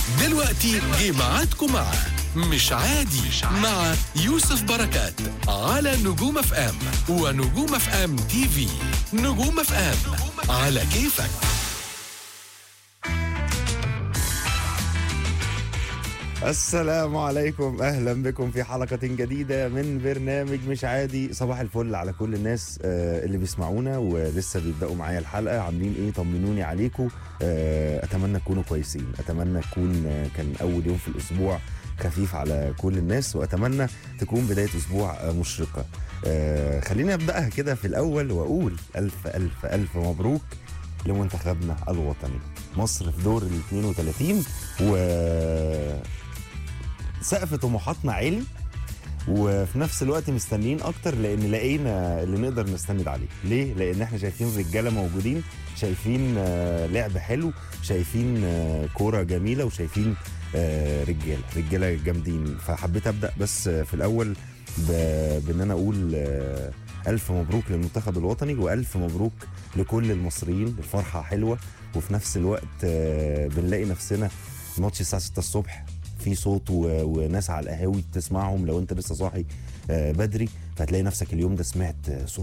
دلوقتي جه ميعادكم مع مش عادي مع يوسف بركات على نجوم اف ام ونجوم اف ام تي في نجوم اف ام على كيفك السلام عليكم اهلا بكم في حلقه جديده من برنامج مش عادي صباح الفل على كل الناس آه، اللي بيسمعونا ولسه بيبداوا معايا الحلقه عاملين ايه طمنوني عليكم آه، اتمنى تكونوا كويسين اتمنى تكون آه، كان اول يوم في الاسبوع خفيف على كل الناس واتمنى تكون بدايه اسبوع آه، مشرقه آه، خليني ابداها كده في الاول واقول الف الف الف مبروك لمنتخبنا الوطني مصر في دور ال 32 و سقف طموحاتنا عالي وفي نفس الوقت مستنيين اكتر لان لقينا اللي نقدر نستند عليه ليه لان احنا شايفين رجاله موجودين شايفين آه، لعب حلو شايفين آه، كوره جميله وشايفين آه، رجاله رجاله جامدين فحبيت ابدا بس آه، في الاول ب- بان انا اقول آه، الف مبروك للمنتخب الوطني والف مبروك لكل المصريين الفرحه حلوه وفي نفس الوقت آه، بنلاقي نفسنا ماتش الساعه 6 الصبح في صوت و... وناس على القهاوي تسمعهم لو انت لسه صاحي آه، بدري فهتلاقي نفسك اليوم ده سمعت آه، صوت